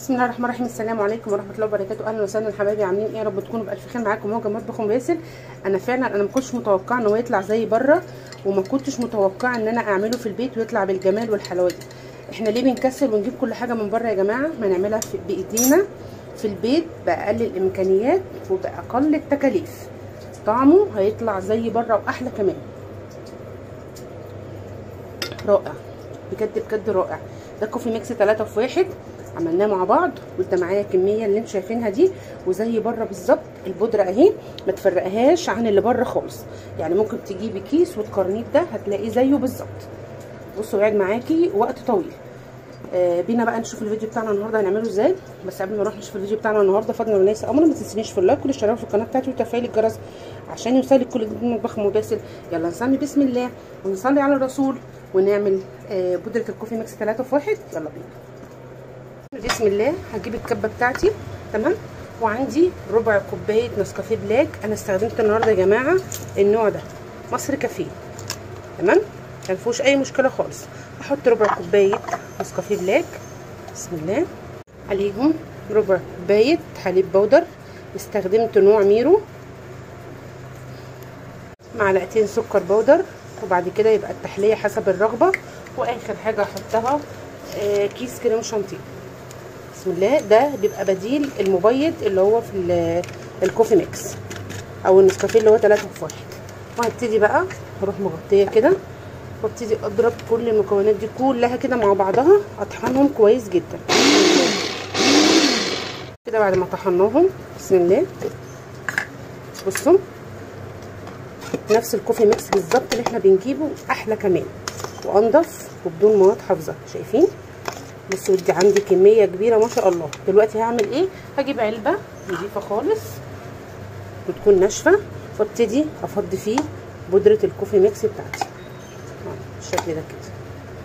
بسم الله الرحمن الرحيم السلام عليكم ورحمه الله وبركاته اهلا وسهلا حبايبي عاملين ايه يا رب تكونوا بالف خير معاكم موجه مطبخ ام باسل انا فعلا انا ما كنتش متوقعه ان هو يطلع زي بره وما كنتش متوقعه ان انا اعمله في البيت ويطلع بالجمال والحلاوه دي احنا ليه بنكسل ونجيب كل حاجه من بره يا جماعه ما نعملها في بايدينا في البيت باقل الامكانيات وباقل التكاليف طعمه هيطلع زي بره واحلى كمان رائع بجد بجد رائع ده كوفي ميكس 3 في 1 عملناه مع بعض وده معايا الكميه اللي انتوا شايفينها دي وزي بره بالظبط البودره اهي ما تفرقهاش عن اللي بره خالص يعني ممكن تجيبي كيس وتقارنيه ده هتلاقيه زيه بالظبط بصوا قاعد معاكي وقت طويل آه بينا بقى نشوف الفيديو بتاعنا النهارده هنعمله ازاي بس قبل ما نروح نشوف الفيديو بتاعنا النهارده فضلا وليس امر ما تنسينيش في اللايك والاشتراك في القناه بتاعتي وتفعيل الجرس عشان يوصلك كل جديد من مطبخ مباسل يلا نسمي بسم الله ونصلي على الرسول ونعمل آه بودره الكوفي ميكس 3 في 1 يلا بينا بسم الله هجيب الكبه بتاعتي تمام وعندي ربع كوبايه نسكافيه بلاك انا استخدمت النهارده يا جماعه النوع ده مصر كافيه تمام ما فيهوش اي مشكله خالص هحط ربع كوبايه نسكافيه بلاك بسم الله عليهم ربع كوبايه حليب بودر استخدمت نوع ميرو معلقتين سكر بودر وبعد كده يبقى التحليه حسب الرغبه واخر حاجه احطها آه كيس كريم شانتيه بسم الله ده بيبقى بديل المبيض اللي هو في الكوفي ميكس او النسكافيه اللي هو 3 في 1 وهبتدي بقى هروح مغطيه كده وابتدي اضرب كل المكونات دي كلها كده مع بعضها اطحنهم كويس جدا كده بعد ما طحناهم بسم الله بصوا نفس الكوفي ميكس بالظبط اللي احنا بنجيبه احلى كمان وانضف وبدون مواد حافظه شايفين بصوا دي عندي كميه كبيره ما شاء الله دلوقتي هعمل ايه هجيب علبه نضيفه خالص وتكون ناشفه وابتدي افضي فيه بودره الكوفي ميكس بتاعتي بالشكل ده كده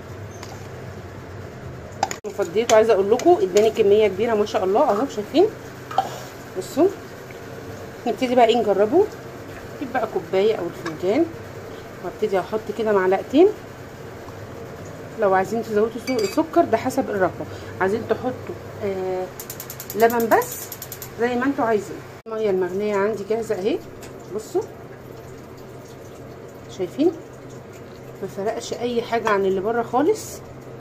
فضيته عايزه اقول لكم اداني كميه كبيره ما شاء الله اهو شايفين بصوا نبتدي بقى ايه نجربه اجيب بقى كوبايه او الفنجان وابتدي احط كده معلقتين لو عايزين تزودوا سكر ده حسب الرغبه عايزين تحطوا آه لبن بس زي ما انتوا عايزين الميه المغليه عندي جاهزه اهي بصوا شايفين ما فرقش اي حاجه عن اللي بره خالص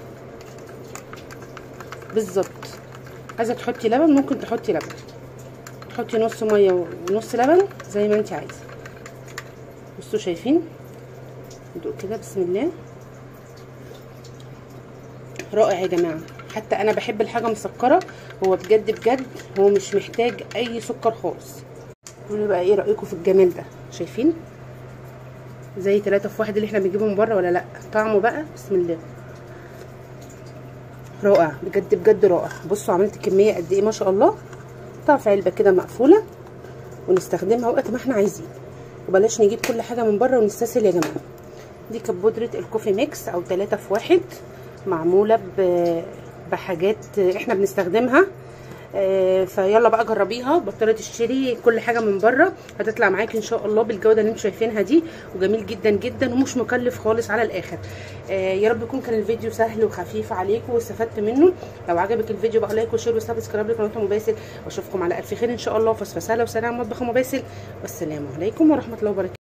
بالظبط عايزه تحطي لبن ممكن تحطي لبن تحطي نص ميه ونص لبن زي ما انت عايزه بصوا شايفين ندوق كده بسم الله رائع يا جماعه حتى انا بحب الحاجه مسكره هو بجد بجد هو مش محتاج اي سكر خالص قولوا بقى ايه رايكم في الجمال ده شايفين زي 3 في 1 اللي احنا بنجيبه من بره ولا لا طعمه بقى بسم الله رائع بجد بجد رائع بصوا عملت كميه قد ايه ما شاء الله قطع في علبه كده مقفوله ونستخدمها وقت ما احنا عايزين وبلاش نجيب كل حاجه من بره ونستسهل يا جماعه دي كانت بودره الكوفي ميكس او 3 في 1 معموله بحاجات احنا بنستخدمها آه فيلا بقى جربيها بطلي تشتري كل حاجه من بره هتطلع معاكي ان شاء الله بالجوده اللي انتم شايفينها دي وجميل جدا جدا ومش مكلف خالص على الاخر آه يا رب يكون كان الفيديو سهل وخفيف عليكم واستفدت منه لو عجبك الفيديو بقى لايك وشير وسبسكرايب لقناه مباسل واشوفكم على الف خير ان شاء الله وفسفسه وسلام مطبخ مباسل والسلام عليكم ورحمه الله وبركاته